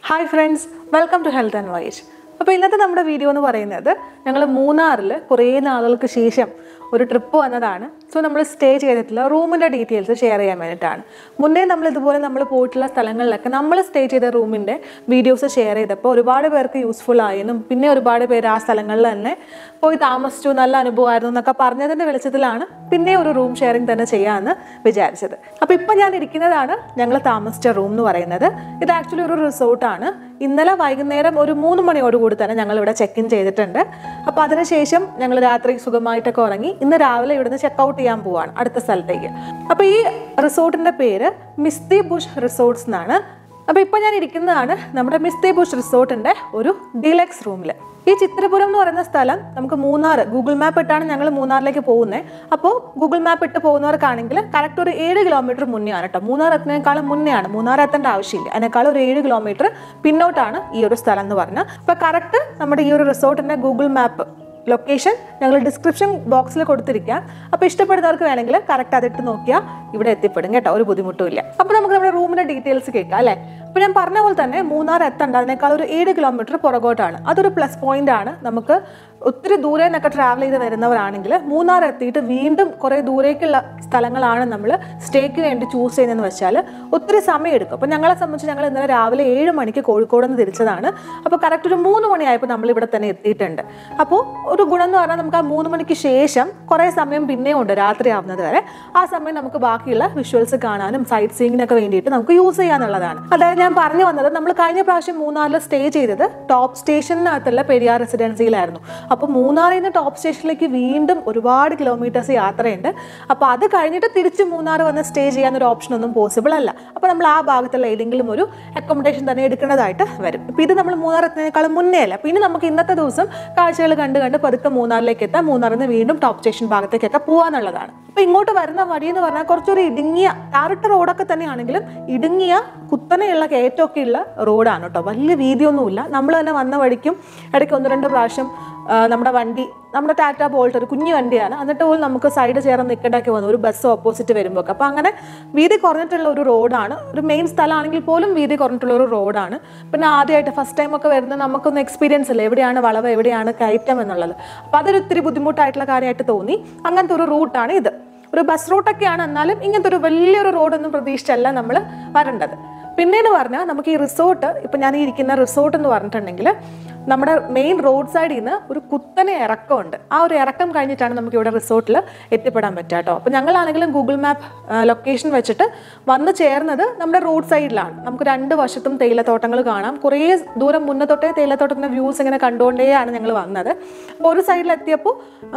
hi friends welcome to health and wise അപ്പോൾ ഇന്നത്തെ നമ്മുടെ വീഡിയോ എന്ന് പറയുന്നത് ഞങ്ങൾ മൂന്നാറിൽ കുറേ നാളുകൾക്ക് ശേഷം ഒരു ട്രിപ്പ് വന്നതാണ് സോ നമ്മൾ സ്റ്റേ ചെയ്തിട്ടുള്ള റൂമിൻ്റെ ഡീറ്റെയിൽസ് ഷെയർ ചെയ്യാൻ വേണ്ടിയിട്ടാണ് മുന്നേ നമ്മൾ ഇതുപോലെ നമ്മൾ പോയിട്ടുള്ള സ്ഥലങ്ങളിലൊക്കെ നമ്മൾ സ്റ്റേ ചെയ്ത റൂമിൻ്റെ വീഡിയോസ് ഷെയർ ചെയ്തപ്പോൾ ഒരുപാട് പേർക്ക് യൂസ്ഫുൾ ആയെന്നും പിന്നെ ഒരുപാട് പേര് ആ സ്ഥലങ്ങളിൽ തന്നെ പോയി താമസിച്ചു നല്ല അനുഭവമായിരുന്നു എന്നൊക്കെ പറഞ്ഞതിൻ്റെ വെളിച്ചത്തിലാണ് പിന്നെ ഒരു റൂം ഷെയറിംഗ് തന്നെ ചെയ്യാമെന്ന് വിചാരിച്ചത് അപ്പോൾ ഇപ്പം ഞാൻ ഇരിക്കുന്നതാണ് ഞങ്ങൾ താമസിച്ച റൂം എന്ന് പറയുന്നത് ഇത് ആക്ച്വലി ഒരു റിസോർട്ടാണ് ഇന്നലെ വൈകുന്നേരം ഒരു മൂന്ന് മണിയോടുകൂടി തന്നെ ഞങ്ങൾ ഇവിടെ ചെക്ക് ഇൻ ചെയ്തിട്ടുണ്ട് അപ്പോൾ അതിനുശേഷം ഞങ്ങൾ രാത്രി സുഖമായിട്ടൊക്കെ ഉറങ്ങി ഇന്ന് രാവിലെ ഇവിടുന്ന് ചെക്ക് ഔട്ട് ചെയ്യാൻ പോവാണ് അടുത്ത സ്ഥലത്തേക്ക് അപ്പോൾ ഈ റിസോർട്ടിൻ്റെ പേര് മിസ്തി ബുഷ് റിസോർട്ട്സ് എന്നാണ് അപ്പോൾ ഇപ്പോൾ ഞാൻ ഇരിക്കുന്നതാണ് നമ്മുടെ മിസ്തി ബുഷ് റിസോർട്ടിൻ്റെ ഒരു ഡീലക്സ് റൂമിൽ ഈ ചിത്രപുരം എന്ന് പറയുന്ന സ്ഥലം നമുക്ക് മൂന്നാർ ഗൂഗിൾ മാപ്പ് ഇട്ടാണ് ഞങ്ങൾ മൂന്നാറിലേക്ക് പോകുന്നത് അപ്പോൾ ഗൂഗിൾ മാപ്പ് ഇട്ട് പോകുന്നവർക്കാണെങ്കിൽ കറക്റ്റ് ഒരു ഏഴ് കിലോമീറ്റർ മുന്നേ ആണ് കേട്ടോ മൂന്നാർ എത്തുന്നതിനേക്കാളും മുന്നേ ആണ് മൂന്നാർ എത്തേണ്ട ആവശ്യമില്ല അതിനേക്കാളും ഒരു ഏഴ് കിലോമീറ്റർ പിന്നോട്ടാണ് ഈ ഒരു സ്ഥലം എന്ന് പറഞ്ഞാൽ അപ്പോൾ കറക്റ്റ് നമ്മുടെ ഈ ഒരു റിസോർട്ടിൻ്റെ ഗൂഗിൾ മാപ്പ് ലൊക്കേഷൻ ഞങ്ങൾ ഡിസ്ക്രിപ്ഷൻ ബോക്സിൽ കൊടുത്തിരിക്കാം അപ്പോൾ ഇഷ്ടപ്പെടുന്നവർക്ക് വേണമെങ്കിൽ കറക്റ്റ് അതിട്ട് നോക്കിയാൽ ഇവിടെ എത്തിപ്പെടും കേട്ടോ ഒരു ബുദ്ധിമുട്ടുമില്ല അപ്പോൾ നമുക്ക് നമ്മുടെ റൂമിൻ്റെ ഡീറ്റെയിൽസ് കേൾക്കാം അല്ലേ അപ്പോൾ ഞാൻ പറഞ്ഞ പോലെ തന്നെ മൂന്നാർ എത്തണ്ട അതിനേക്കാൾ ഒരു ഏഴ് കിലോമീറ്റർ പുറകോട്ടാണ് അതൊരു പ്ലസ് പോയിന്റ് ആണ് നമുക്ക് ഒത്തിരി ദൂരെ നിന്നൊക്കെ ട്രാവൽ ചെയ്ത് വരുന്നവരാണെങ്കിൽ മൂന്നാർ എത്തിയിട്ട് വീണ്ടും കുറേ ദൂരേക്കുള്ള സ്ഥലങ്ങളാണ് നമ്മൾ സ്റ്റേക്ക് വേണ്ടി ചൂസ് ചെയ്യുന്നതെന്ന് വെച്ചാൽ ഒത്തിരി സമയം എടുക്കും അപ്പോൾ ഞങ്ങളെ സംബന്ധിച്ച് ഞങ്ങൾ ഇന്നലെ രാവിലെ ഏഴ് മണിക്ക് കോഴിക്കോട് നിന്ന് തിരിച്ചതാണ് അപ്പോൾ കറക്റ്റ് ഒരു മൂന്ന് മണിയായപ്പോൾ നമ്മൾ ഇവിടെ തന്നെ എത്തിയിട്ടുണ്ട് അപ്പോൾ ഒരു ഗുണം എന്ന് പറഞ്ഞാൽ നമുക്ക് ആ മൂന്ന് മണിക്ക് ശേഷം കുറേ സമയം പിന്നെയും ഉണ്ട് രാത്രി ആവുന്നത് വരെ ആ സമയം നമുക്ക് ബാക്കിയുള്ള വിഷ്വൽസ് കാണാനും സൈറ്റ് സീയിങ്ങിനൊക്കെ വേണ്ടിയിട്ട് നമുക്ക് യൂസ് ചെയ്യാന്നുള്ളതാണ് അതായത് ഞാൻ പറഞ്ഞു വന്നത് നമ്മൾ കഴിഞ്ഞ പ്രാവശ്യം മൂന്നാറിൽ സ്റ്റേ ചെയ്തത് ടോപ്പ് സ്റ്റേഷനകത്തുള്ള പെരിയാർ റെസിഡൻസിയിലായിരുന്നു അപ്പോൾ മൂന്നാറിൽ നിന്ന് ടോപ്പ് സ്റ്റേഷനിലേക്ക് വീണ്ടും ഒരുപാട് കിലോമീറ്റേഴ്സ് യാത്രയുണ്ട് അപ്പോൾ അത് കഴിഞ്ഞിട്ട് തിരിച്ച് മൂന്നാർ വന്ന് സ്റ്റേ ചെയ്യാനൊരു ഓപ്ഷൻ ഒന്നും പോസിബിൾ അല്ല അപ്പോൾ നമ്മൾ ആ ഭാഗത്തുള്ള ഏതെങ്കിലും ഒരു അക്കോമഡേഷൻ തന്നെ എടുക്കേണ്ടതായിട്ട് വരും ഇപ്പോൾ ഇത് നമ്മൾ മൂന്നാർ എത്തുന്നതിനേക്കാളും മുന്നേ അല്ല പിന്നെ നമുക്ക് ഇന്നത്തെ ദിവസം കാഴ്ചകൾ കണ്ട് കണ്ട് പതുക്കെ മൂന്നാറിലേക്ക് എത്താം മൂന്നാറിൽ നിന്ന് വീണ്ടും ടോപ്പ് സ്റ്റേഷൻ ഭാഗത്തേക്കൊക്കെ പോകാന്നുള്ളതാണ് അപ്പോൾ ഇങ്ങോട്ട് വരുന്ന വഴി എന്ന് പറഞ്ഞാൽ കുറച്ചൊരു ഇടുങ്ങിയ ടാറിട്ട റോഡൊക്കെ തന്നെയാണെങ്കിലും ഇടുങ്ങിയ കുത്തനെയുള്ള കയറ്റമൊക്കെ ഉള്ള റോഡാണ് കേട്ടോ വലിയ വീതിയൊന്നുമില്ല നമ്മൾ തന്നെ വന്ന വഴിക്കും ഇടയ്ക്ക് ഒന്ന് രണ്ട് പ്രാവശ്യം ആ, നമ്മുടെ വണ്ടി നമ്മുടെ ടാറ്റ ബോൾട്ട് ഒരു കുഞ്ഞു വണ്ടിയാണ് എന്നിട്ട് പോലും നമുക്ക് സൈഡ് ചേർന്ന് നിൽക്കേണ്ടൊക്കെ വന്നു ഒരു ബസ് ഓപ്പോസിറ്റ് വരുമ്പോൾ അപ്പോൾ അങ്ങനെ വീതി കുറഞ്ഞിട്ടുള്ള ഒരു റോഡാണ് ഒരു മെയിൻ സ്ഥലമാണെങ്കിൽ പോലും വീതി കുറഞ്ഞിട്ടുള്ള ഒരു റോഡാണ് പിന്നെ ആദ്യമായിട്ട് ഫസ്റ്റ് ടൈം ഒക്കെ വരുന്ന നമുക്കൊന്ന് എക്സ്പീരിയൻസ് ഇല്ല എവിടെയാണ് വളവ് എവിടെയാണ് കയറ്റം എന്നുള്ളത് അപ്പോൾ അതൊരു ഒത്തിരി ബുദ്ധിമുട്ടായിട്ടുള്ള കാര്യമായിട്ട് തോന്നി അങ്ങനത്തെ ഒരു റൂട്ടാണ് ഇത് ഒരു ബസ് റൂട്ടൊക്കെയാണ് എന്നാലും ഇങ്ങനത്തെ ഒരു വലിയൊരു റോഡൊന്നും പ്രതീക്ഷിച്ചല്ല നമ്മൾ വരേണ്ടത് പിന്നെയെന്ന് പറഞ്ഞാൽ നമുക്ക് ഈ റിസോർട്ട് ഇപ്പം ഞാൻ ഈ ഇരിക്കുന്ന റിസോർട്ട് എന്ന് പറഞ്ഞിട്ടുണ്ടെങ്കിൽ നമ്മുടെ മെയിൻ റോഡ് സൈഡിൽ നിന്ന് ഒരു കുത്തനെ ഇറക്കമുണ്ട് ആ ഒരു ഇറക്കം കഴിഞ്ഞിട്ടാണ് നമുക്ക് ഇവിടെ റിസോർട്ടിൽ എത്തിപ്പെടാൻ പറ്റുക കേട്ടോ അപ്പോൾ ഞങ്ങളാണെങ്കിലും ഗൂഗിൾ മാപ്പ് ലൊക്കേഷൻ വെച്ചിട്ട് വന്ന് ചേർന്നത് നമ്മുടെ റോഡ് സൈഡിലാണ് നമുക്ക് രണ്ട് വശത്തും തേയിലത്തോട്ടങ്ങൾ കാണാം കുറേ ദൂരം മുന്നേ തൊട്ടേ തേയിലത്തോട്ടത്തിൻ്റെ വ്യൂസ് ഇങ്ങനെ കണ്ടുകൊണ്ടേയാണ് ഞങ്ങൾ വന്നത് അപ്പോൾ ഒരു സൈഡിൽ എത്തിയപ്പോൾ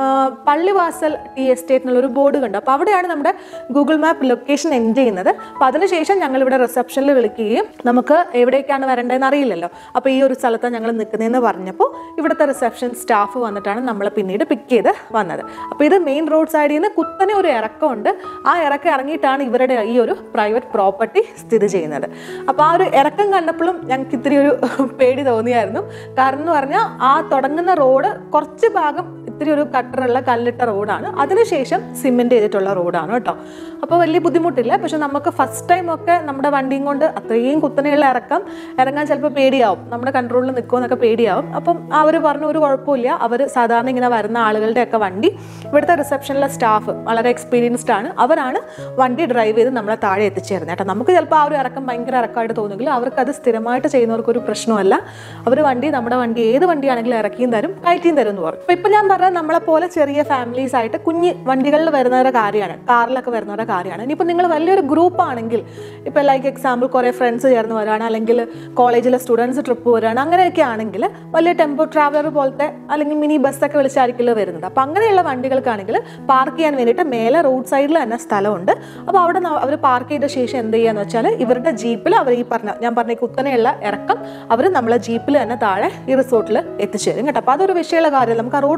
പള്ളിവാസൽ ടി എസ്റ്റേറ്റ് എന്നുള്ളൊരു ബോർഡ് കണ്ടു അപ്പോൾ അവിടെയാണ് നമ്മുടെ ഗൂഗിൾ മാപ്പ് ലൊക്കേഷൻ എൻഡ് ചെയ്യുന്നത് അപ്പോൾ അതിനുശേഷം ഞങ്ങൾ ഇവിടെ റിസപ്ഷനിൽ വിളിക്കുകയും നമുക്ക് എവിടേക്കാണ് വരേണ്ടതെന്ന് അറിയില്ലല്ലോ അപ്പോൾ ഈ ഒരു സ്ഥലത്താണ് ഞങ്ങൾ നിൽക്കുന്നതെന്ന് പറഞ്ഞപ്പോൾ ഇവിടുത്തെ റിസപ്ഷൻ സ്റ്റാഫ് വന്നിട്ടാണ് നമ്മളെ പിന്നീട് പിക്ക് ചെയ്ത് വന്നത് അപ്പോൾ ഇത് മെയിൻ റോഡ് സൈഡിൽ നിന്ന് കുത്തനെ ഒരു ഇറക്കമുണ്ട് ആ ഇറക്കം ഇറങ്ങിയിട്ടാണ് ഇവരുടെ ഈ ഒരു പ്രൈവറ്റ് പ്രോപ്പർട്ടി സ്ഥിതി ചെയ്യുന്നത് അപ്പോൾ ആ ഒരു ഇറക്കം കണ്ടപ്പോഴും ഞങ്ങൾക്ക് ഇത്തിരി ഒരു പേടി തോന്നിയായിരുന്നു കാരണം എന്ന് പറഞ്ഞാൽ ആ തുടങ്ങുന്ന റോഡ് കുറച്ച് ഭാഗം ഇത്തിരി ഒരു കട്ടറുള്ള കല്ലിട്ട റോഡാണ് അതിനുശേഷം സിമെൻറ്റ് ചെയ്തിട്ടുള്ള റോഡാണ് കേട്ടോ അപ്പോൾ വലിയ ബുദ്ധിമുട്ടില്ല പക്ഷെ നമുക്ക് ഫസ്റ്റ് ടൈം ഒക്കെ നമ്മുടെ വണ്ടിയും കൊണ്ട് അത്രയും കുത്തനെയുള്ള ഇറക്കം ഇറങ്ങാൻ ചിലപ്പോൾ പേടിയാവും നമ്മുടെ കൺട്രോളിൽ നിൽക്കുമെന്നൊക്കെ പേടിയാവും അപ്പം അവർ പറഞ്ഞു ഒരു കുഴപ്പമില്ല അവർ സാധാരണ ഇങ്ങനെ വരുന്ന ആളുകളുടെ ഒക്കെ വണ്ടി ഇവിടുത്തെ റിസപ്ഷനിലെ സ്റ്റാഫ് വളരെ എക്സ്പീരിയൻസ്ഡ് ആണ് അവരാണ് വണ്ടി ഡ്രൈവ് ചെയ്ത് നമ്മളെ താഴെ എത്തിച്ചേരുന്നത് കേട്ടോ നമുക്ക് ചിലപ്പോൾ ആ ഒരു ഇറക്കം ഭയങ്കര ഇറക്കമായിട്ട് തോന്നുമെങ്കിലും അവർക്ക് അത് സ്ഥിരമായിട്ട് ചെയ്യുന്നവർക്ക് ഒരു പ്രശ്നമല്ല അവർ വണ്ടി നമ്മുടെ വണ്ടി ഏത് വണ്ടിയാണെങ്കിലും ഇറക്കിയും തരും കയറ്റിയും തരും എന്ന് പറയും അപ്പോൾ ഇപ്പം ഞാൻ പറഞ്ഞ നമ്മളെ പോലെ ചെറിയ ഫാമിലീസ് ആയിട്ട് കുഞ്ഞ് വണ്ടികളിൽ വരുന്നവരുടെ കാര്യമാണ് കാറിലൊക്കെ വരുന്നവരുടെ കാര്യമാണ് ഇനിയിപ്പോൾ നിങ്ങൾ വലിയൊരു ഗ്രൂപ്പ് ആണെങ്കിൽ ഇപ്പോൾ ലൈക്ക് എക്സാമ്പിൾ കുറേ ഫ്രണ്ട്സ് ചേർന്ന് വരാണ് അല്ലെങ്കിൽ കോളേജിലെ സ്റ്റുഡൻസ് ട്രിപ്പ് വരാണ് അങ്ങനെയൊക്കെ ആണെങ്കിൽ വലിയ ടെമ്പോ ട്രാവലർ പോലത്തെ അല്ലെങ്കിൽ മിനി ബസ്സൊക്കെ വിളിച്ചായിരിക്കില്ല വരുന്നത് അപ്പോൾ അങ്ങനെയുള്ള വണ്ടികൾക്കാണെങ്കിൽ പാർക്ക് ചെയ്യാൻ വേണ്ടിയിട്ട് മേലെ റോഡ് സൈഡിൽ തന്നെ സ്ഥലമുണ്ട് അപ്പോൾ അവിടെ അവർ പാർക്ക് ചെയ്ത ശേഷം എന്ത് ചെയ്യാന്ന് വെച്ചാൽ ഇവരുടെ ജീപ്പിൽ അവർ ഈ പറഞ്ഞ ഞാൻ പറഞ്ഞ ഈ കുത്തനെയുള്ള ഇറക്കം അവർ നമ്മളെ ജീപ്പിൽ തന്നെ താഴെ ഈ റിസോർട്ടിൽ എത്തിച്ചേരും കേട്ടോ അപ്പോൾ അതൊരു വിഷയമുള്ള കാര്യം നമുക്ക് ആ റോഡ് കാണുമ്പോൾ ഒരു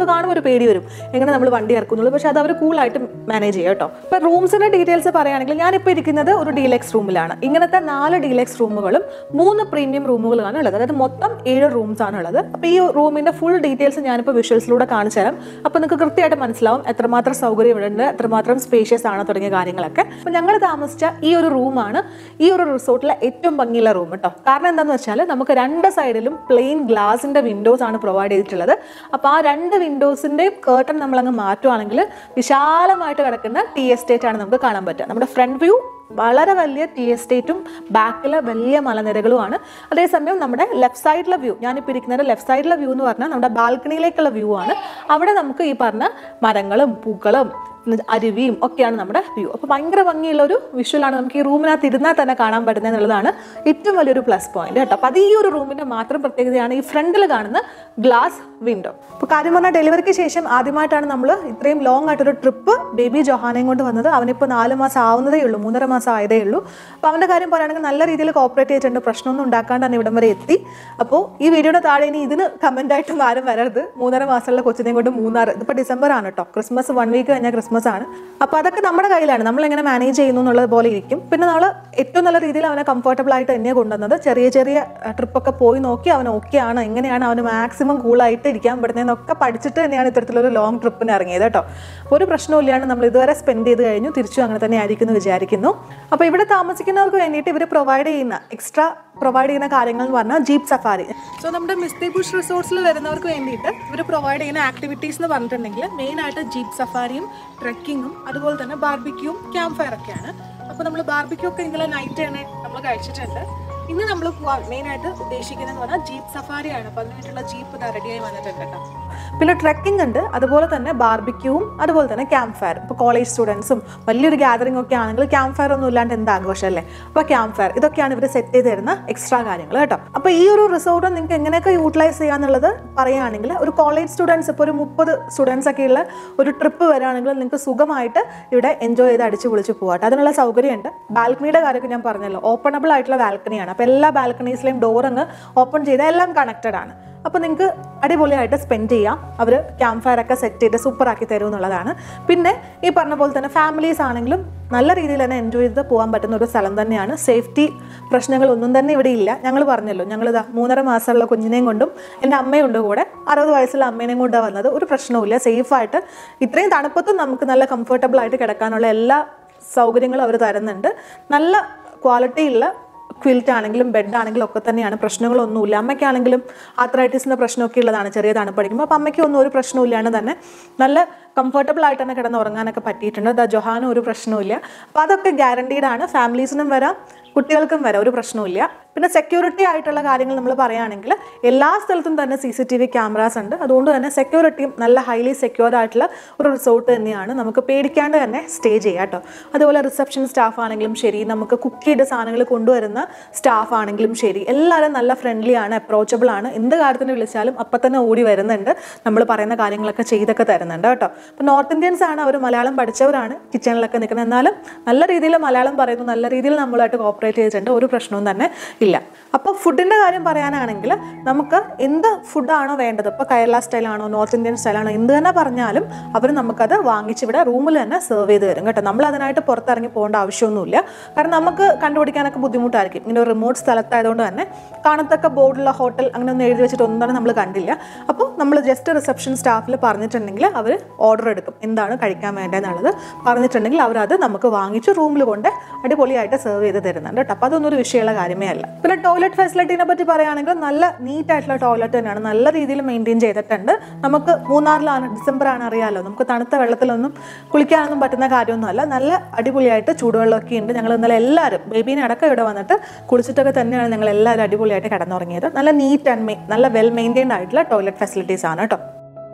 നമുക്കൊരു പേടി വരും എങ്ങനെ നമ്മൾ വണ്ടി ഇറക്കുന്നുള്ളൂ പക്ഷെ അത് അവർ കൂളായിട്ട് മാനേജ് ചെയ്യും കേട്ടോ ഇപ്പൊ റൂംസിന്റെ ഡീറ്റെയിൽസ് പറയുകയാണെങ്കിൽ ഞാനിപ്പോൾ ഇരിക്കുന്നത് ഒരു ഡീലക്സ് റൂമിലാണ് ഇങ്ങനത്തെ നാല് ഡീലക്സ് റൂമുകളും മൂന്ന് പ്രീമിയം റൂമുകളാണ് ഉള്ളത് അതായത് മൊത്തം ഏഴ് റൂംസ് ആണ് ഉള്ളത് അപ്പോൾ ഈ റൂമിന്റെ ഫുൾ ഡീറ്റെയിൽസ് ഞാനിപ്പോൾ വിഷ്വൽസിലൂടെ കാണിച്ചു തരാം അപ്പോൾ നിങ്ങൾക്ക് കൃത്യമായിട്ട് മനസ്സിലാവും എത്രമാത്രം സൗകര്യം ഇവിടെ ഉണ്ട് എത്രമാത്രം സ്പേഷ്യസ് ആണ് തുടങ്ങിയ കാര്യങ്ങളൊക്കെ അപ്പോൾ ഞങ്ങൾ താമസിച്ച ഈ ഒരു റൂമാണ് ഈ ഒരു റിസോർട്ടിലെ ഏറ്റവും ഭംഗിയുള്ള റൂം കേട്ടോ കാരണം എന്താണെന്ന് വെച്ചാൽ നമുക്ക് രണ്ട് സൈഡിലും പ്ലെയിൻ ഗ്ലാസിന്റെ വിൻഡോസ് ആണ് പ്രൊവൈഡ് ചെയ്തിട്ടുള്ളത് അപ്പോൾ ആ രണ്ട് വിൻഡോസിന്റെ കേർട്ടൺ നമ്മളങ്ങ് മാറ്റുവാണെങ്കിൽ വിശാലമായിട്ട് കിടക്കുന്ന ടീ എസ്റ്റേറ്റ് ആണ് നമുക്ക് കാണാൻ പറ്റുക നമ്മുടെ ഫ്രണ്ട് വ്യൂ വളരെ വലിയ ടീ എസ്റ്റേറ്റും ബാക്കിൽ വലിയ മലനിരകളുമാണ് അതേസമയം നമ്മുടെ ലെഫ്റ്റ് സൈഡിലെ വ്യൂ ഞാനിപ്പോൾ ഇരിക്കുന്നത് ലെഫ്റ്റ് സൈഡിലെ വ്യൂ എന്ന് പറഞ്ഞാൽ നമ്മുടെ ബാൽക്കണിയിലേക്കുള്ള വ്യൂ ആണ് അവിടെ നമുക്ക് ഈ പറഞ്ഞ മരങ്ങളും പൂക്കളും അരുവിയും ഒക്കെയാണ് നമ്മുടെ വ്യൂ അപ്പോൾ ഭയങ്കര ഭംഗിയുള്ള ഒരു വിഷ്വലാണ് നമുക്ക് ഈ റൂമിനകത്ത് ഇരുന്നാൽ തന്നെ കാണാൻ പറ്റുന്നത് എന്നുള്ളതാണ് ഏറ്റവും വലിയൊരു പ്ലസ് പോയിന്റ് കേട്ടോ അപ്പോൾ അത് ഈ ഒരു റൂമിൻ്റെ മാത്രം പ്രത്യേകതയാണ് ഈ ഫ്രണ്ടിൽ കാണുന്ന ഗ്ലാസ് വിൻഡോ അപ്പോൾ കാര്യം പറഞ്ഞാൽ ഡെലിവറിക്ക് ശേഷം ആദ്യമായിട്ടാണ് നമ്മൾ ഇത്രയും ലോങ് ആയിട്ടൊരു ട്രിപ്പ് ബേബി ജൊഹാനയും കൊണ്ട് വന്നത് അവനിപ്പോൾ നാല് മാസം ആവുന്നതേ ഉള്ളൂ മൂന്നര മാസം ആയതേ ഉള്ളൂ അപ്പോൾ അവൻ്റെ കാര്യം പറയുകയാണെങ്കിൽ നല്ല രീതിയിൽ കോപ്പറേറ്റ് ചെയ്തിട്ടുണ്ട് പ്രശ്നമൊന്നും ഉണ്ടാക്കാണ്ട് തന്നെ ഇവിടം വരെ എത്തി അപ്പോൾ ഈ വീഡിയോയുടെ താഴെ ഇനി ഇതിന് കമൻ്റ് ആയിട്ടൊന്നും ആരും വരരുത് മൂന്നര മാസമുള്ള കൊച്ചിനെയും കൊണ്ട് മൂന്നാർ ഇതിപ്പോൾ ഡിസംബർ ആണ് കേട്ടോ ക്രിസ്മസ് വൺ വീക്ക് കഴിഞ്ഞാൽ ക്രിസ്മസ് ആണ് അപ്പോൾ അതൊക്കെ നമ്മുടെ കയ്യിലാണ് നമ്മൾ എങ്ങനെ മാനേജ് ചെയ്യുന്നു എന്നുള്ളത് പോലെ ഇരിക്കും പിന്നെ നമ്മൾ ഏറ്റവും നല്ല രീതിയിൽ അവനെ കംഫർട്ടബിൾ ആയിട്ട് തന്നെയാണ് കൊണ്ടുവന്നത് ചെറിയ ചെറിയ ട്രിപ്പൊക്കെ പോയി നോക്കി അവൻ ഓക്കെ ആണ് എങ്ങനെയാണ് അവന് മാക്സിമം കൂളായിട്ട് ഇരിക്കാൻ പറ്റുന്നതെന്നൊക്കെ പഠിച്ചിട്ട് തന്നെയാണ് ഇത്തരത്തിലൊരു ലോങ് ട്രിപ്പിന് ഇറങ്ങിയത് കേട്ടോ ഒരു പ്രശ്നവും ഇല്ലാണ്ട് നമ്മൾ ഇതുവരെ സ്പെൻഡ് ചെയ്ത് കഴിഞ്ഞു തിരിച്ചും അങ്ങനെ തന്നെ ആയിരിക്കും എന്ന് വിചാരിക്കുന്നു അപ്പോൾ ഇവിടെ താമസിക്കുന്നവർക്ക് വേണ്ടിയിട്ട് ഇവർ പ്രൊവൈഡ് ചെയ്യുന്ന എക്സ്ട്രാ പ്രൊവൈഡ് ചെയ്യുന്ന കാര്യങ്ങൾ എന്ന് പറഞ്ഞാൽ ജീപ്പ് സഫാരി സോ നമ്മുടെ മിസ്തി ബുഷ് റിസോർട്സിൽ വരുന്നവർക്ക് വേണ്ടിയിട്ട് ഇവർ പ്രൊവൈഡ് ചെയ്യുന്ന ആക്ടിവിറ്റീസ് എന്ന് പറഞ്ഞിട്ടുണ്ടെങ്കിൽ മെയിൻ ആയിട്ട് ജീപ്പ് സഫാരിയും ട്രെക്കിങ്ങും അതുപോലെ തന്നെ ബാർബിക്യൂവും ക്യാമ്പ് ഫയർ ഒക്കെയാണ് അപ്പോൾ നമ്മൾ ബാർബിക്യൂ ഒക്കെ ഇന്നലെ നൈറ്റ് തന്നെ നമ്മൾ കഴിച്ചിട്ടുണ്ട് ഇന്ന് നമ്മൾ പോവാൻ മെയിൻ ആയിട്ട് ഉദ്ദേശിക്കുന്നതെന്ന് പറഞ്ഞാൽ ജീപ്പ് സഫാരിയാണ് അപ്പോൾ അതിന് വേണ്ടിയിട്ടുള്ള ജീപ്പ് ഇതാ റെഡിയായി വന്നിട്ടുണ്ട് കേട്ടോ പിന്നെ ട്രെക്കിംഗ് ഉണ്ട് അതുപോലെ തന്നെ ബാർബിക്യൂവും അതുപോലെ തന്നെ ക്യാമ്പ് ഫയർ ഇപ്പോൾ കോളേജ് സ്റ്റുഡൻസും വലിയൊരു ഗാദറിംഗ് ഒക്കെ ആണെങ്കിൽ ക്യാമ്പ് ഫയർ ഒന്നും ഇല്ലാണ്ട് എന്ത് ആഘോഷമല്ലേ അപ്പോൾ ക്യാമ്പ് ഫയർ ഇതൊക്കെയാണ് ഇവർ സെറ്റ് ചെയ്ത് തരുന്ന എക്സ്ട്രാ കാര്യങ്ങൾ കേട്ടോ അപ്പോൾ ഈ ഒരു റിസോർട്ട് നിങ്ങൾക്ക് എങ്ങനെയൊക്കെ യൂട്ടിലൈസ് ചെയ്യാന്നുള്ളത് പറയുകയാണെങ്കിൽ ഒരു കോളേജ് സ്റ്റുഡൻസ് ഇപ്പോൾ ഒരു മുപ്പത് സ്റ്റുഡൻസ് ഒക്കെ ഉള്ള ഒരു ട്രിപ്പ് വരികയാണെങ്കിൽ നിങ്ങൾക്ക് സുഖമായിട്ട് ഇവിടെ എൻജോയ് ചെയ്ത് അടിച്ച് പൊളിച്ച് പോകാട്ടെ അതിനുള്ള സൗകര്യമുണ്ട് ബാൽക്കണിയുടെ കാര്യമൊക്കെ ഞാൻ പറഞ്ഞല്ലോ ഓപ്പണബിൾ ആയിട്ടുള്ള ബാൽക്കണിയാണ് അപ്പോൾ എല്ലാ ബാൽക്കണീസിലെയും ഡോർ അങ്ങ് ഓപ്പൺ ചെയ്താൽ എല്ലാം കണക്റ്റഡ് ആണ് അപ്പോൾ നിങ്ങൾക്ക് അടിപൊളിയായിട്ട് സ്പെൻഡ് ചെയ്യാം അവർ ക്യാമ്പ് ഫയർ ഒക്കെ സെറ്റ് ചെയ്ത് സൂപ്പർ ആക്കി തരും എന്നുള്ളതാണ് പിന്നെ ഈ പറഞ്ഞ പോലെ തന്നെ ഫാമിലീസ് ആണെങ്കിലും നല്ല രീതിയിൽ തന്നെ എൻജോയ് ചെയ്ത് പോകാൻ പറ്റുന്ന ഒരു സ്ഥലം തന്നെയാണ് സേഫ്റ്റി പ്രശ്നങ്ങളൊന്നും തന്നെ ഇവിടെ ഇല്ല ഞങ്ങൾ പറഞ്ഞല്ലോ ഞങ്ങൾ ഇതാ മൂന്നര മാസമുള്ള കുഞ്ഞിനെയും കൊണ്ടും എൻ്റെ അമ്മയുണ്ട് കൂടെ അറുപത് വയസ്സുള്ള അമ്മേനെയും കൊണ്ടാണ് വന്നത് ഒരു പ്രശ്നവുമില്ല സേഫായിട്ട് ഇത്രയും തണുപ്പത്തും നമുക്ക് നല്ല കംഫർട്ടബിൾ ആയിട്ട് കിടക്കാനുള്ള എല്ലാ സൗകര്യങ്ങളും അവർ തരുന്നുണ്ട് നല്ല ക്വാളിറ്റിയുള്ള ക്വിൽറ്റ് ആണെങ്കിലും ബെഡ് ആണെങ്കിലും ഒക്കെ തന്നെയാണ് പ്രശ്നങ്ങളൊന്നുമില്ല അമ്മയ്ക്കാണെങ്കിലും ആത്രൈറ്റിസിൻ്റെ പ്രശ്നമൊക്കെ ഉള്ളതാണ് ചെറിയ തണുപ്പടിക്കുമ്പോൾ അപ്പോൾ അമ്മയ്ക്കൊന്നും ഒരു പ്രശ്നമില്ലാണ്ട് തന്നെ നല്ല കംഫർട്ടബിൾ ആയിട്ട് തന്നെ കിടന്ന് ഉറങ്ങാനൊക്കെ പറ്റിയിട്ടുണ്ട് ദ ജൊഹാനും ഒരു പ്രശ്നവുമില്ല അപ്പോൾ അതൊക്കെ ഗ്യാരണ്ടീഡ് ആണ് ഫാമിലീസിനും വരാം കുട്ടികൾക്കും വരാം ഒരു പ്രശ്നവുമില്ല പിന്നെ സെക്യൂരിറ്റി ആയിട്ടുള്ള കാര്യങ്ങൾ നമ്മൾ പറയുകയാണെങ്കിൽ എല്ലാ സ്ഥലത്തും തന്നെ C C T V cameras ഉണ്ട് അതുകൊണ്ട് തന്നെ സെക്യൂരിറ്റിയും നല്ല ഹൈലി സെക്യൂർഡ് ആയിട്ടുള്ള ഒരു റിസോർട്ട് തന്നെയാണ് നമുക്ക് പേടിക്കാണ്ട് തന്നെ സ്റ്റേ ചെയ്യാം കേട്ടോ അതുപോലെ റിസപ്ഷൻ സ്റ്റാഫ് ആണെങ്കിലും ശരി നമുക്ക് കുക്ക് ചെയ്ത സാധനങ്ങൾ കൊണ്ടുവരുന്ന സ്റ്റാഫ് ആണെങ്കിലും ശരി എല്ലാവരും നല്ല ഫ്രണ്ട്ലി ആണ് അപ്രോച്ചബിൾ ആണ് എന്ത് കാര്യത്തിന് വിളിച്ചാലും അപ്പം തന്നെ ഓടി വരുന്നുണ്ട് നമ്മൾ പറയുന്ന കാര്യങ്ങളൊക്കെ ചെയ്തൊക്കെ തരുന്നുണ്ട് കേട്ടോ അപ്പോൾ നോർത്ത് ഇന്ത്യൻസ് ആണ് അവർ മലയാളം പഠിച്ചവരാണ് കിച്ചണിലൊക്കെ നിൽക്കുന്നത് എന്നാലും നല്ല രീതിയിൽ മലയാളം പറയുന്നു നല്ല രീതിയിൽ നമ്മളായിട്ട് കോപ്പറേറ്റ് ചെയ്തിട്ടുണ്ട് ഒരു പ്രശ്നവും തന്നെ ഇല്ല അപ്പോൾ ഫുഡിൻ്റെ കാര്യം പറയാനാണെങ്കിൽ നമുക്ക് എന്ത് ഫുഡാണോ വേണ്ടത് ഇപ്പോൾ കേരള സ്റ്റൈലാണോ നോർത്ത് ഇന്ത്യൻ സ്റ്റൈലാണോ എന്ത് തന്നെ പറഞ്ഞാലും അവർ നമുക്കത് വാങ്ങിച്ചിവിടെ റൂമിൽ തന്നെ സെർവ് ചെയ്ത് തരും കേട്ടോ നമ്മൾ അതിനായിട്ട് പുറത്തിറങ്ങി പോകേണ്ട ആവശ്യമൊന്നുമില്ല കാരണം നമുക്ക് കണ്ടുപിടിക്കാനൊക്കെ ബുദ്ധിമുട്ടായിരിക്കും ഇങ്ങനെ ഒരു റിമോട്ട് സ്ഥലത്തായതുകൊണ്ട് തന്നെ കാണത്തക്ക ബോർഡുള്ള ഹോട്ടൽ അങ്ങനെ ഒന്നും എഴുതി വെച്ചിട്ട് ഒന്നും തന്നെ നമ്മൾ കണ്ടില്ല അപ്പോൾ നമ്മൾ ജസ്റ്റ് റിസപ്ഷൻ സ്റ്റാഫിൽ പറഞ്ഞിട്ടുണ്ടെങ്കിൽ അവർ ഓർഡർ എടുക്കും എന്താണ് കഴിക്കാൻ വേണ്ടതെന്നുള്ളത് പറഞ്ഞിട്ടുണ്ടെങ്കിൽ അവരത് നമുക്ക് വാങ്ങിച്ച് റൂമിൽ കൊണ്ട് അടിപൊളിയായിട്ട് സെർവ് ചെയ്ത് തരുന്നുണ്ട് കേട്ടോ അപ്പോൾ അതൊന്നും ഒരു വിഷയമുള്ള കാര്യമേ അല്ല പിന്നെ ടോയ്ലറ്റ് ഫെസിലിറ്റീനെ പറ്റി പറയുകയാണെങ്കിൽ നല്ല നീറ്റ് ആയിട്ടുള്ള ടോയ്ലറ്റ് തന്നെയാണ് നല്ല രീതിയിൽ മെയിൻറ്റെയിൻ ചെയ്തിട്ടുണ്ട് നമുക്ക് മൂന്നാറിലാണ് ഡിസംബർ ആണ് അറിയാമല്ലോ നമുക്ക് തണുത്ത വെള്ളത്തിലൊന്നും കുളിക്കാനൊന്നും പറ്റുന്ന കാര്യമൊന്നുമല്ല നല്ല അടിപൊളിയായിട്ട് ചൂടുവെള്ളമൊക്കെ ഉണ്ട് ഞങ്ങൾ ഇന്നലെ എല്ലാവരും ബേബീനെ അടക്കം ഇവിടെ വന്നിട്ട് കുളിച്ചിട്ടൊക്കെ തന്നെയാണ് ഞങ്ങൾ എല്ലാവരും അടിപൊളിയായിട്ട് കിടന്നുറങ്ങിയത് നല്ല നീറ്റ് ആൻഡ് മെയിൻ നല്ല വെൽ മെയിൻറ്റെയിൻഡ് ആയിട്ടുള്ള ടോയ്ലറ്റ് ഫെസിലിറ്റീസ് ആണ് കേട്ടോ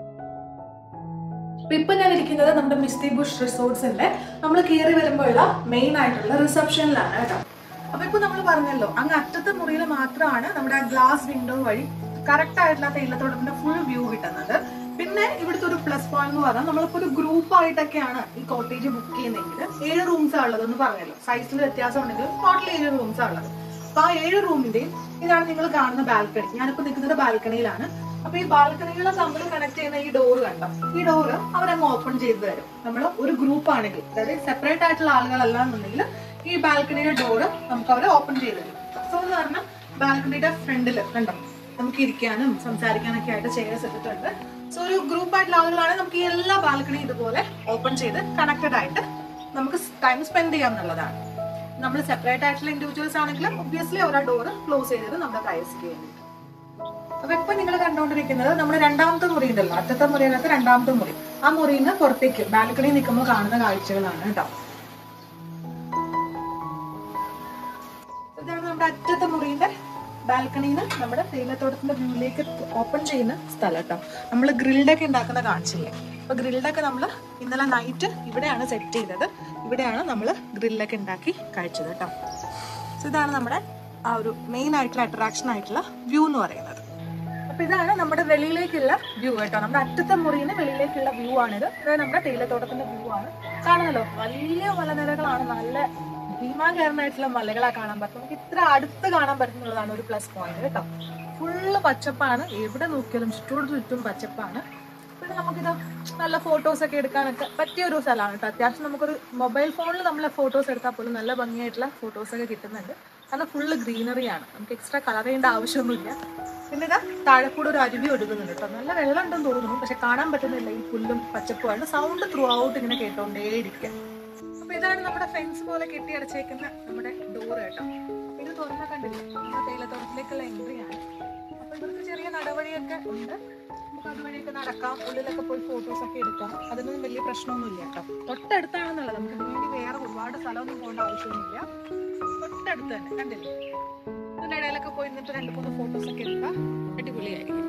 ഇപ്പൊ ഞാൻ ഇരിക്കുന്നത് നമ്മുടെ മിസ്തി ബുഷ് റിസോർട്ട്സിന്റെ നമ്മൾ കയറി വരുമ്പോഴുള്ള മെയിൻ ആയിട്ടുള്ള റിസപ്ഷനിലാണ് കേട്ടോ അപ്പൊ ഇപ്പൊ നമ്മൾ പറഞ്ഞല്ലോ അങ്ങ് അറ്റത്തെ മുറിയിൽ മാത്രമാണ് നമ്മുടെ ഗ്ലാസ് വിൻഡോ വഴി കറക്റ്റ് ആയിട്ടുള്ള തേയിലത്തോട്ടത്തിന്റെ ഫുൾ വ്യൂ കിട്ടുന്നത് പിന്നെ ഇവിടുത്തെ ഒരു പ്ലസ് പോയിന്റ് എന്ന് പറഞ്ഞാൽ നമ്മളിപ്പോ ഒരു ഗ്രൂപ്പ് ആയിട്ടൊക്കെയാണ് ഈ കോട്ടേജ് ബുക്ക് ചെയ്യുന്നതെങ്കിൽ ഏഴ് റൂംസ് ആ ഉള്ളത് എന്ന് പറഞ്ഞല്ലോ സൈസിൽ വ്യത്യാസം ഉണ്ടെങ്കിൽ ടോട്ടൽ ഏഴ് റൂംസ് ആ ഉള്ളത് അപ്പൊ ആ ഏഴ് റൂമിന്റെയും ഇതാണ് നിങ്ങൾ കാണുന്ന ബാൽക്കണി ഞാനിപ്പോ നിൽക്കുന്നത് ബാൽക്കണിയിലാണ് അപ്പൊ ഈ ബാൽക്കണികളെ തമ്മിൽ കണക്ട് ചെയ്യുന്ന ഈ ഡോർ കണ്ടോ ഈ ഡോറ് അവരങ്ങ് ഓപ്പൺ ചെയ്ത് തരും നമ്മൾ ഒരു ഗ്രൂപ്പ് ആണെങ്കിൽ അതായത് സെപ്പറേറ്റ് ആയിട്ടുള്ള ആളുകളല്ല എന്നുണ്ടെങ്കിൽ ഈ ബാൽക്കണിയുടെ ഡോറ് നമുക്ക് അവരെ ഓപ്പൺ ചെയ്ത് തരും സോ എന്ന് പറഞ്ഞാൽ ബാൽക്കണിയുടെ ഫ്രണ്ടിൽ കണ്ടോ നമുക്ക് ഇരിക്കാനും സംസാരിക്കാനൊക്കെ ആയിട്ട് ചെയർസ് ഇട്ടിട്ടുണ്ട് സോ ഒരു ഗ്രൂപ്പ് ആയിട്ടുള്ള ആളുകളാണെങ്കിൽ നമുക്ക് ഈ എല്ലാ ബാൽക്കണിയും ഇതുപോലെ ഓപ്പൺ ചെയ്ത് കണക്റ്റഡ് ആയിട്ട് നമുക്ക് ടൈം സ്പെൻഡ് ചെയ്യാം എന്നുള്ളതാണ് നമ്മൾ സെപ്പറേറ്റ് ആയിട്ടുള്ള ഇൻഡിവിജ്വൽസ് ആണെങ്കിലും ഒബ്വിയസ്ലി ഓരോ ഡോറ് ക്ലോസ് ചെയ്തത് നമ്മുടെ പ്രൈവസിക്ക് വേണ്ടി അപ്പൊ ഇപ്പൊ നിങ്ങൾ കണ്ടുകൊണ്ടിരിക്കുന്നത് നമ്മുടെ രണ്ടാമത്തെ മുറി ഉണ്ടല്ലോ അറ്റത്തെ മുറിയിനകത്ത് രണ്ടാമത്തെ മുറി ആ മുറിയിൽ നിന്ന് പുറത്തേക്ക് ബാൽക്കണി നിൽക്കുമ്പോൾ കാണുന്ന കാഴ്ചകളാണ് കേട്ടോ ഇതാണ് നമ്മുടെ അറ്റത്തെ മുറിയുടെ ബാൽക്കണിന്ന് നമ്മുടെ തേയിലത്തോട്ടത്തിന്റെ വ്യൂയിലേക്ക് ഓപ്പൺ ചെയ്യുന്ന സ്ഥലം കേട്ടോ നമ്മൾ ഗ്രിൽഡൊക്കെ ഉണ്ടാക്കുന്ന കാണിച്ചില്ലേ അപ്പൊ ഗ്രിൽഡൊക്കെ നമ്മൾ ഇന്നലെ നൈറ്റ് ഇവിടെയാണ് സെറ്റ് ചെയ്തത് ഇവിടെയാണ് നമ്മൾ ഗ്രില്ലൊക്കെ ഉണ്ടാക്കി കഴിച്ചത് കേട്ടോ So ഇതാണ് നമ്മുടെ ആ ഒരു മെയിൻ ആയിട്ടുള്ള അട്രാക്ഷൻ ആയിട്ടുള്ള വ്യൂ എന്ന് പറയുന്നത് അപ്പൊ ഇതാണ് നമ്മുടെ വെളിയിലേക്കുള്ള വ്യൂ കേട്ടോ നമ്മുടെ അറ്റത്തെ മുറിയിൽ വെളിയിലേക്കുള്ള വ്യൂ ആണിത് ഇത് നമ്മുടെ തേയിലത്തോട്ടത്തിന്റെ വ്യൂ ആണ് കാണുമല്ലോ വലിയ മലനിരകളാണ് നല്ല ഭീമാകരമായിട്ടുള്ള മലകളാ കാണാൻ പറ്റും നമുക്ക് ഇത്ര അടുത്ത് കാണാൻ പറ്റുന്നതാണ് ഒരു പ്ലസ് പോയിന്റ് കേട്ടോ ഫുള്ള് പച്ചപ്പാണ് എവിടെ നോക്കിയാലും ചുറ്റോട് ചുറ്റും പച്ചപ്പാണ് പിന്നെ നമുക്കിത് നല്ല ഫോട്ടോസ് ഒക്കെ എടുക്കാനൊക്കെ പറ്റിയ ഒരു സ്ഥലമാണ് കേട്ടോ അത്യാവശ്യം നമുക്കൊരു മൊബൈൽ ഫോണിൽ നമ്മൾ ഫോട്ടോസ് എടുത്താൽ പോലും നല്ല ഭംഗിയായിട്ടുള്ള ഫോട്ടോസ് ഒക്കെ കിട്ടുന്നുണ്ട് കാരണം ഫുള്ള് ഗ്രീനറി ആണ് നമുക്ക് എക്സ്ട്രാ കളർ ചെയ്യേണ്ട ആവശ്യമൊന്നുമില്ല പിന്നെ ഇതാ താഴെ കൂടെ ഒരു അരുവി ഒഴുകുന്നുണ്ട് കേട്ടോ നല്ല വെള്ളം ഉണ്ടെന്ന് തോന്നുന്നു പക്ഷെ കാണാൻ പറ്റുന്നില്ല ഈ പുല്ലും പച്ചപ്പുമാണ് സൗണ്ട് ത്രൂ ഔട്ട് ഇങ്ങനെ കേട്ടോണ്ടേയിരിക്കും അപ്പൊ ഇതാണ് നമ്മുടെ ഫെൻസ് പോലെ കെട്ടി അടച്ചേക്കുന്ന നമ്മുടെ ഡോർ കേട്ടോ അപ്പൊ ഇത് തുറന്ന കണ്ടില്ല നമ്മുടെ തേയിലത്തോട്ടത്തിലേക്കുള്ള എൻട്രി ആണ് അപ്പൊ ഇവർക്ക് ചെറിയ നടപടിയൊക്കെ ഉണ്ട് നമുക്ക് അതുവഴിയൊക്കെ നടക്കാം ഉള്ളിലൊക്കെ പോയി ഫോട്ടോസ് ഒക്കെ എടുക്കാം അതിനൊന്നും വലിയ പ്രശ്നമൊന്നുമില്ല കേട്ടോ തൊട്ടടുത്താണെന്നുള്ളത് നമുക്ക് ഇതിന് വേണ്ടി വേറെ ഒരുപാട് സ്ഥലമൊന്നും പോകേണ്ട ആവശ്യമൊന്നുമില്ല തൊട്ടടുത്ത് തന്നെ കണ്ടില്ലേ ഇതിന്റെ ഇടയിലൊക്കെ പോയി നിന്നിട്ട് രണ്ട് മൂന്ന് ഫോട്ടോസ് ഒക്കെ എടുക്കാം അടിപൊളിയായിരിക്കും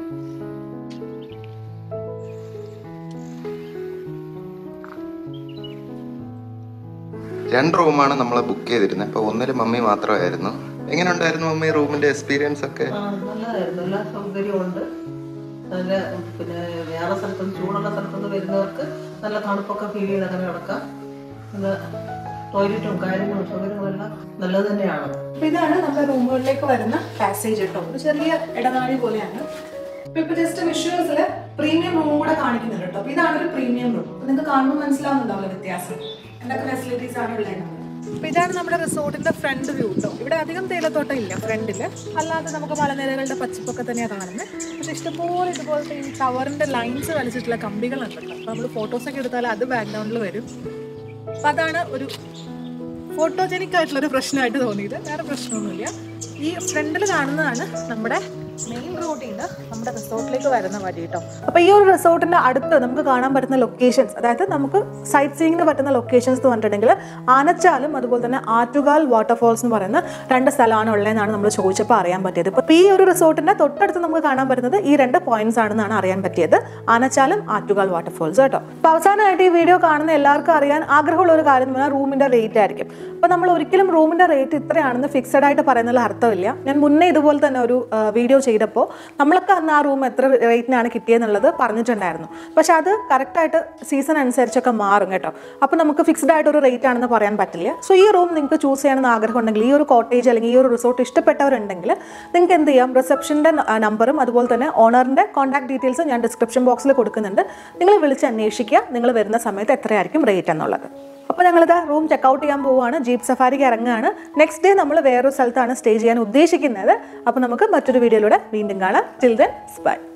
രണ്ട് റൂമാണ് നമ്മൾ ബുക്ക് ചെയ്തിരുന്നത് അപ്പോൾ ഒന്നിൽ മമ്മി മാത്രമായിരുന്നു എങ്ങനെ ഉണ്ടായിരുന്നു മമ്മി റൂമിന്റെ എക്സ്പീരിയൻസ് ഒക്കെ ആ, നല്ലതായിരുന്നു എല്ലാ സൗകര്യമുണ്ട് നല്ല പിന്നെ വേറെ സ്ഥലത്തുനിന്ന് ചൂടുള്ള സ്ഥലത്തുനിന്ന് വരുന്നവർക്ക് നല്ല തണുപ്പൊക്കെ ഫീൽ ചെയ്ത് അങ്ങനെ കിടക്കാം നല്ല ടോയ്ലറ്റും കാര്യങ്ങളും സൗകര്യങ്ങളെല്ലാം നല്ലത് തന്നെയാണ് അപ്പൊ ഇതാണ് നമ്മുടെ റൂമുകളിലേക്ക് വരുന്ന പാസേജ് കേട്ടോ ഒരു ചെറിയ ഇടനാഴി പോലെയാണ് ഇപ്പൊ ഇപ്പൊ ജസ്റ്റ് വിഷ്വൽസിൽ പ്രീമിയം റൂം കൂടെ കാണിക്കുന്നുണ്ട് കേട്ടോ അപ്പൊ ഇതാണ് ഒരു പ്രീമിയം റൂം അപ്പൊ നിങ്ങൾക്ക് കാണുമ്പോൾ മനസ്സിലാവുന്നുണ്ടാവില്ല വ്യത്യാസം എന്തൊക്കെ ഫെസിലിറ്റീസ് ആണ് ഉള്ളത് അപ്പൊ ഇതാണ് നമ്മുടെ റിസോർട്ടിന്റെ ഫ്രണ്ട് വ്യൂ കേട്ടോ ഇവിടെ അധികം തേയിലത്തോട്ടം ഇല്ല ഫ്രണ്ടില് അല്ലാതെ നമുക്ക് മലനിരകളുടെ പച്ചപ്പൊക്കെ തന്നെയാണ് കാണുന്നത് പക്ഷെ ഇഷ്ടംപോലെ ഇതുപോലത്തെ ഈ ടവറിന്റെ ലൈൻസ് വലിച്ചിട്ടുള്ള കമ്പികളുണ്ടല്ലോ അപ്പൊ നമ്മൾ ഫോട്ടോസ് ഒക്കെ എടുത്താൽ അത് ബാക്ക്ഗ്രൗണ്ടിൽ വരും അപ്പൊ അതാണ് ഒരു ഫോട്ടോജനിക് ആയിട്ടുള്ള ഒരു പ്രശ്നമായിട്ട് തോന്നിയത് വേറെ പ്രശ്നമൊന്നുമില്ല ഈ ഫ്രണ്ടിൽ കാണുന്നതാണ് നമ്മുടെ മെയിൻ റോഡിൽ നിന്ന് നമ്മുടെ റിസോർട്ടിലേക്ക് വരുന്ന വഴി കേട്ടോ അപ്പൊ ഈ ഒരു റിസോർട്ടിന്റെ അടുത്ത് നമുക്ക് കാണാൻ പറ്റുന്ന ലൊക്കേഷൻസ് അതായത് നമുക്ക് സൈറ്റ് സീയിങ്ങിന് പറ്റുന്ന ലൊക്കേഷൻസ് എന്ന് പറഞ്ഞിട്ടുണ്ടെങ്കിൽ ആനച്ചാലും അതുപോലെ തന്നെ ആറ്റുകാൽ വാട്ടർഫോൾസ് എന്ന് പറയുന്ന രണ്ട് സ്ഥലമാണ് ഉള്ളതെന്നാണ് നമ്മൾ ചോദിച്ചപ്പോൾ അറിയാൻ പറ്റിയത് ഇപ്പൊ ഈ ഒരു റിസോർട്ടിന്റെ തൊട്ടടുത്ത് നമുക്ക് കാണാൻ പറ്റുന്നത് ഈ രണ്ട് പോയിന്റ്സ് ആണെന്നാണ് അറിയാൻ പറ്റിയത് ആനച്ചാലും ആറ്റുകാൽ വാട്ടർഫോൾസ് കേട്ടോ അപ്പൊ അവസാനമായിട്ട് ഈ വീഡിയോ കാണുന്ന എല്ലാവർക്കും അറിയാൻ ആഗ്രഹമുള്ള ഒരു കാര്യം എന്ന് പറഞ്ഞാൽ റൂമിന്റെ റേറ്റ് ആയിരിക്കും അപ്പൊ നമ്മൾ ഒരിക്കലും റൂമിന്റെ റേറ്റ് ഇത്രയാണെന്ന് ഫിക്സഡ് ആയിട്ട് പറയുന്നതിൽ അർത്ഥമില്ല ഞാൻ മുന്നേ ഇതുപോലെ തന്നെ ഒരു വീഡിയോ ചെയ്തപ്പോൾ നമ്മളൊക്കെ അന്ന് ആ റൂം എത്ര റേറ്റിനാണ് കിട്ടിയെന്നുള്ളത് പറഞ്ഞിട്ടുണ്ടായിരുന്നു പക്ഷെ അത് കറക്റ്റായിട്ട് സീസൺ അനുസരിച്ചൊക്കെ മാറും കേട്ടോ അപ്പോൾ നമുക്ക് ഫിക്സ്ഡ് ആയിട്ട് ഒരു റേറ്റ് ആണെന്ന് പറയാൻ പറ്റില്ല സോ ഈ റൂം നിങ്ങൾക്ക് ചൂസ് ചെയ്യണമെന്ന് ആഗ്രഹം ഉണ്ടെങ്കിൽ ഈ ഒരു കോട്ടേജ് അല്ലെങ്കിൽ ഈ ഒരു റിസോർട്ട് ഇഷ്ടപ്പെട്ടവരുണ്ടെങ്കിൽ നിങ്ങൾക്ക് എന്ത് ചെയ്യാം റിസപ്ഷൻ്റെ നമ്പറും അതുപോലെ തന്നെ ഓണറിൻ്റെ കോൺടാക്ട് ഡീറ്റെയിൽസും ഞാൻ ഡിസ്ക്രിപ്ഷൻ ബോക്സിൽ കൊടുക്കുന്നുണ്ട് നിങ്ങൾ വിളിച്ച് അന്വേഷിക്കുക നിങ്ങൾ വരുന്ന സമയത്ത് എത്രയായിരിക്കും റേറ്റ് എന്നുള്ളത് അപ്പോൾ ഞങ്ങളിത് റൂം ചെക്കൗട്ട് ചെയ്യാൻ പോവുകയാണ് ജീപ്പ് സഫാരിക്ക് ഇറങ്ങുകയാണ് നെക്സ്റ്റ് ഡേ നമ്മൾ വേറൊരു സ്ഥലത്താണ് സ്റ്റേ ചെയ്യാൻ ഉദ്ദേശിക്കുന്നത് അപ്പോൾ നമുക്ക് മറ്റൊരു വീഡിയോയിലൂടെ വീണ്ടും കാണാം ടിൽ ദെൻ ബൈ